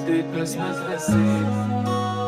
هديت بس ما تحسيت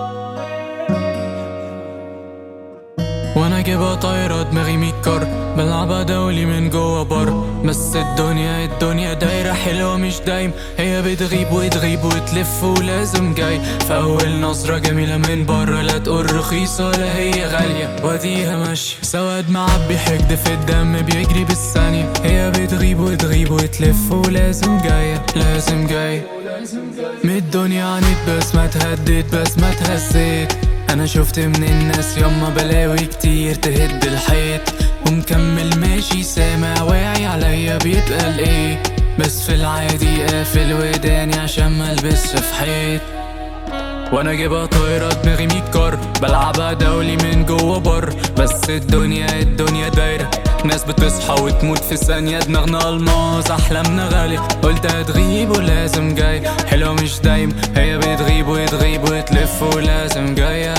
وانا جايبها طايرة دماغي ميكر بلعبها دولي من جوا بر بس الدنيا الدنيا دايرة حلوة مش دايم هي بتغيب وتغيب وتلف ولازم جاي في أول نظرة جميلة من بره لا تقول رخيصة ولا هي غالية واديها ماشية سواد معبي حقد في الدم بيجري بالثانية هي بتغيب وتغيب وتلف ولازم جاية لازم جاي من الدنيا عانيت بس ما تهديت بس ما تهزيت انا شفت من الناس ياما بلاوي كتير تهد الحيط ومكمل ماشي سامع واعي عليا بيتقال ايه بس في العادي قافل وداني عشان ما البسش في حيط وانا جايبها طايرة دماغي ميكر بلعبها دولي من جوا بر بس الدنيا الدنيا دايرة ناس بتصحى وتموت في ثانية دماغنا الماس أحلامنا غالية قلت هتغيب ولازم جاي حلوة مش دايم هي بتغيب وتغيب وتلف ولازم جاية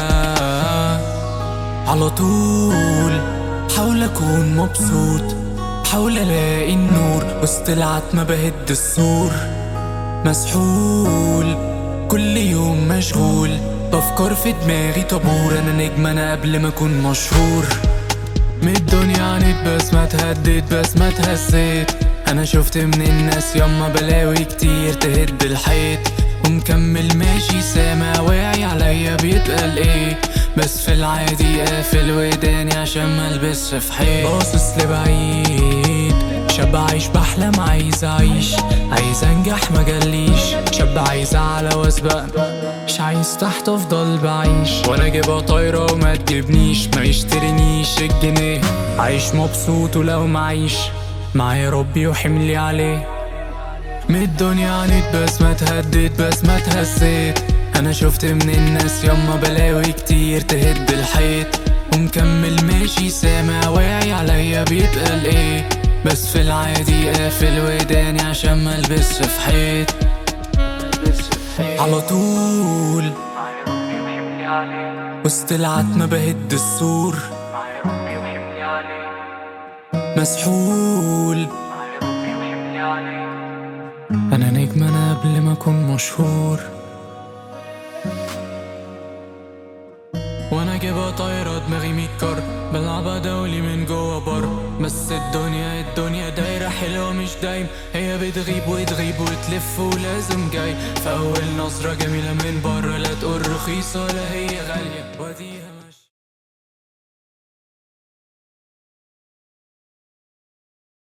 على طول حاول أكون مبسوط حاول ألاقي النور وسط العتمة بهد السور مسحول كل يوم مشغول بفكر في دماغي طابور انا نجم انا قبل ما اكون مشهور من الدنيا عانيت بس ما تهديت بس ما تهزيت انا شفت من الناس ياما بلاوي كتير تهد الحيط ومكمل ماشي سامع واعي عليا بيتقال ايه بس في العادي قافل وداني عشان ما البسش في حيط باصص لبعيد شاب عايش بحلم عايز اعيش عايز انجح مجليش شاب عايز اعلى واسبق مش عايز تحت افضل بعيش وانا جايبها طايرة وما تجيبنيش ما يشترينيش الجنيه عايش مبسوط ولو معيش معايا ربي وحملي عليه من الدنيا عانيت بس ما تهديت بس ما تهزيت انا شفت من الناس ياما بلاوي كتير تهد الحيط ومكمل ماشي سامع واعي عليا بيتقال ايه بس في العادي قافل وداني عشان ما البسش في حيط على طول وسط العتمة بهد السور مسحول انا نجم انا قبل ما اكون مشهور وانا جايبها طايرة دماغي ميكر بلعبها دولي من جوا بر بس الدنيا الدنيا دايرة حلوة مش دايم هي بتغيب وتغيب وتلف ولازم جاي في أول نظرة جميلة من بره لا تقول رخيصة ولا هي غالية وديها